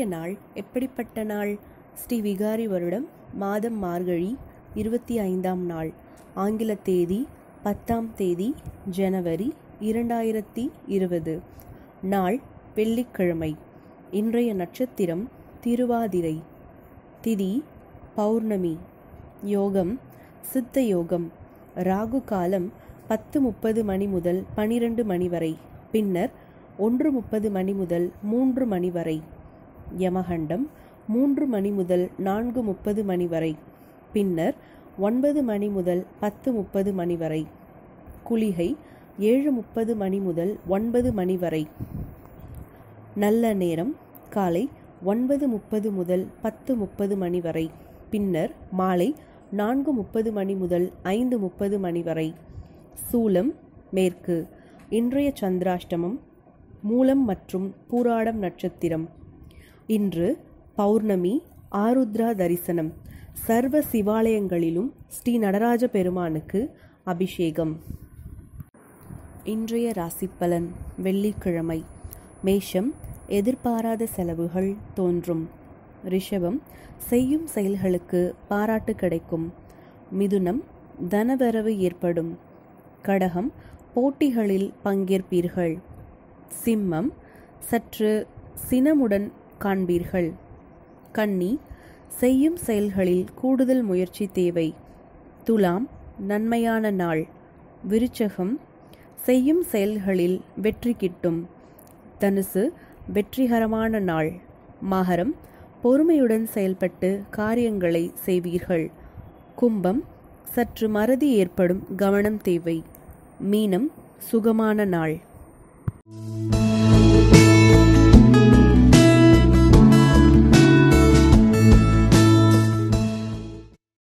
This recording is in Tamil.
நாள் எப்படிப்பட்ட நாள் ஸ்ரீ விகாரி வருடம் மாதம் மார்கழி இருபத்தி ஐந்தாம் நாள் ஆங்கில தேதி பத்தாம் தேதி ஜனவரி இரண்டாயிரத்தி இருபது நாள் வெள்ளிக்கிழமை இன்றைய நட்சத்திரம் திருவாதிரை திதி பௌர்ணமி யோகம் சித்த யோகம் ராகு காலம் பத்து முப்பது மணி முதல் பனிரெண்டு மணி வரை பின்னர் ஒன்று முப்பது மணி முதல் மூன்று மணி வரை யமகண்டம் மூன்று மணி முதல் நான்கு முப்பது மணி வரை பின்னர் ஒன்பது மணி முதல் பத்து முப்பது மணி வரை குளிகை ஏழு முப்பது மணி முதல் ஒன்பது மணி வரை நல்ல நேரம் காலை ஒன்பது முப்பது முதல் பத்து முப்பது மணி வரை பின்னர் மாலை நான்கு முப்பது மணி முதல் ஐந்து முப்பது மணி வரை சூலம் மேற்கு இன்றைய சந்திராஷ்டமம் மூலம் மற்றும் பூராடம் நட்சத்திரம் இன்று பௌர்ணமி ஆருத்ரா தரிசனம் சர்வ சிவாலயங்களிலும் ஸ்ரீ நடராஜ பெருமானுக்கு அபிஷேகம் இன்றைய ராசிப்பலன் வெள்ளிக்கிழமை மேஷம் எதிர்பாராத செலவுகள் தோன்றும் ரிஷபம் செய்யும் செயல்களுக்கு பாராட்டு கிடைக்கும் மிதுனம் தனவரவு ஏற்படும் கடகம் போட்டிகளில் பங்கேற்பீர்கள் சிம்மம் சற்று சினமுடன் காண்பீர்கள் கன்னி செய்யும் செயல்களில் கூடுதல் முயற்சி தேவை துலாம் நன்மையான நாள் விருச்சகம் செய்யும் செயல்களில் வெற்றி கிட்டும் தனுசு வெற்றிகரமான நாள் மகரம் பொறுமையுடன் செயல்பட்டு காரியங்களை செய்வீர்கள் கும்பம் சற்று மறதி ஏற்படும் கவனம் தேவை மீனம் சுகமான நாள்